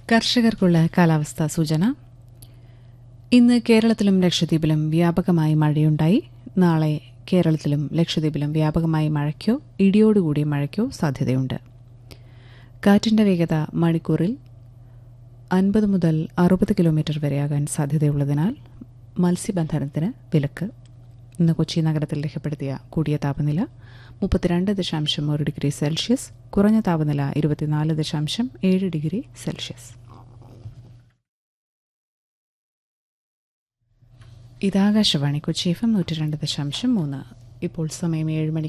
കർഷകർക്കുള്ള കാലാവസ്ഥാ സൂചന ഇന്ന് കേരളത്തിലും ലക്ഷദ്വീപിലും വ്യാപകമായി മഴയുണ്ടായി നാളെ കേരളത്തിലും ലക്ഷദ്വീപിലും വ്യാപകമായി മഴയ്ക്കോ ഇടിയോടുകൂടിയ മഴയ്ക്കോ സാധ്യതയുണ്ട് കാറ്റിന്റെ വേഗത മണിക്കൂറിൽ അൻപത് മുതൽ അറുപത് കിലോമീറ്റർ വരെയാകാൻ സാധ്യതയുള്ളതിനാൽ മത്സ്യബന്ധനത്തിന് വിലക്ക് ഇന്ന് കൊച്ചി നഗരത്തിൽ രേഖപ്പെടുത്തിയ കൂടിയ താപനില മുപ്പത്തിരണ്ട് ദശാംശം ഒരു ഡിഗ്രി സെൽഷ്യസ് കുറഞ്ഞ താപനില ഇരുപത്തിനാല് ദശാംശം ഏഴ് ഡിഗ്രി സെൽഷ്യസ് ഇതാകാശവാണി കൊച്ചി എഫ് എം നൂറ്റി രണ്ട് ദശാംശം മൂന്ന് ഇപ്പോൾ സമയം ഏഴ് മണി